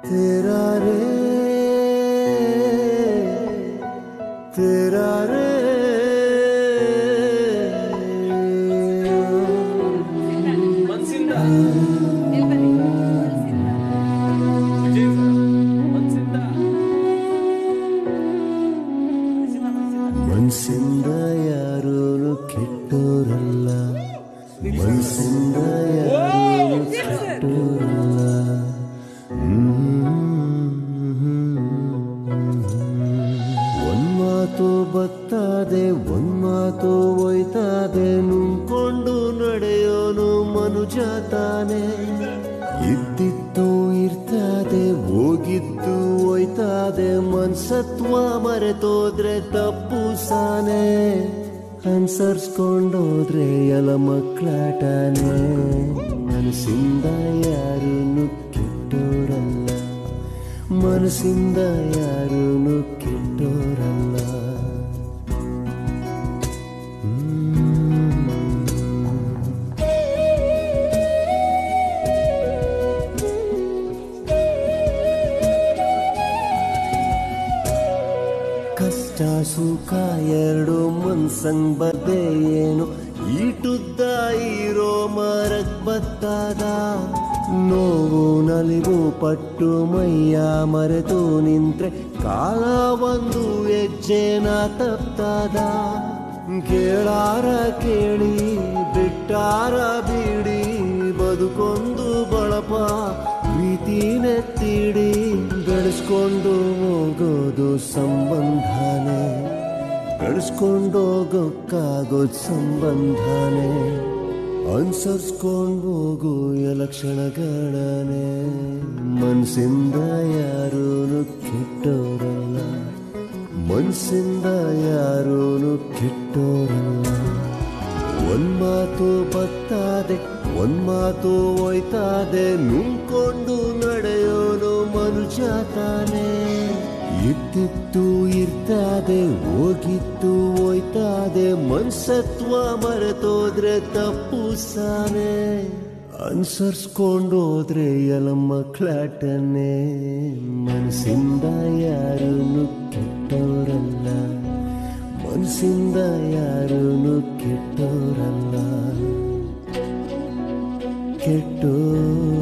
तेरा रे तेरा रे ಮನ್ಸಿಂದ ಮನ್ಸಿಂದ ಯಾರೂ ಕೆಟ್ಟೋರಲ್ಲ ಮನ್ಸಿಂದ ಯಾರೂ ಕೆಟ್ಟೋರಲ್ಲ ಒಂದ್ ಮಾತು ಬತ್ತಾದೆ ಒಂದ್ ಮಾತು ಒಯ್ತಾದೆ ನುಂಕೊಂಡು ನಡೆಯೋನು ಮನುಜ ತಾನೆ ಇದ್ದಿದ್ದು ಇರ್ತಾದೆ ಹೋಗಿದ್ದು ಒಯ್ತಾದೆ ಮನ್ಸತ್ವ ಮರೆತೋದ್ರೆ ತಪ್ಪು ಸಾನೆ ಅನ್ಸರ್ಸ್ಕೊಂಡೋದ್ರೆ ಎಲ ಮಕ್ಕಳಾಟನೆ ಮನಸ್ಸಿಂದ ಯಾರು ಕೆಟ್ಟೋರಲ್ಲ ಮನಸ್ಸಿಂದ ಯಾರೂ ಕೆಟ್ಟೋರಲ್ಲ ಕಷ್ಟ ಸುಖ ಎರಡು ಮನ್ಸಂಗ್ ಬರ್ದೆ ಏನು ಈಟುದ್ದ ಇರೋ ಮರಕ್ ಬತ್ತಾದ ನೋವು ನಲಿವು ಪಟ್ಟು ಮೈಯ ಮರೆತು ನಿಂತ್ರೆ ಕಾಲ ಒಂದು ಹೆಜ್ಜೆನ ತಪ್ತಾದ ಕೇಳಾರ ಕೇಳಿ ಬಿಟ್ಟಾರ ಬಿಡಿ ಬದುಕೊಂದು ಬಳಪ ಪ್ರೀತಿನೆತ್ತಿಡಿ ಬೆಳೆಸ್ಕೊಂಡು ಹೋಗೋದು ಸಂಬಂಧನೇ ಬೆಳೆಸ್ಕೊಂಡು ಹೋಗೋಕ್ಕಾಗೋದ್ ಸಂಬಂಧನೇ ಅನ್ಸರ್ಸ್ಕೊಂಡು ಹೋಗು ಲಕ್ಷಣಗಳನೆ ಮನ್ಸಿಂದ ಯಾರೂ ಕೆಟ್ಟೋರಲ್ಲ ಮನ್ಸಿಂದ ಯಾರೂ ಕೆಟ್ಟೋರಲ್ಲ ಒಂದ್ ಮಾತು ಬತ್ತಾದೆ ಒಂದ್ ಮಾತು ಒಯ್ತಾದೆ ನುಂಕೊಂಡು ನಡೆಯೋನು ಮನುಷ್ಯ ತಾನೆ ಇದ್ದಿತ್ತು ಇರ್ತಾದೆ ಹೋಗಿತ್ತು ಒಯ್ತಾದೆ ಮನ್ಸತ್ವ ಮರೆತೋದ್ರೆ ತಪ್ಪು ಸಾನೆ ಅನ್ಸರ್ಸ್ಕೊಂಡೋದ್ರೆ ಎಲ ಮಕ್ಕಳಾಟನೆ ಮನಸ್ಸಿಂದ ಯಾರೂ ಕೆಟ್ಟವರಲ್ಲ ಮನಸ್ಸಿಂದ ಯಾರೂ ಕೆಟ್ಟೋರಲ್ಲ ಕೆಟ್ಟೋ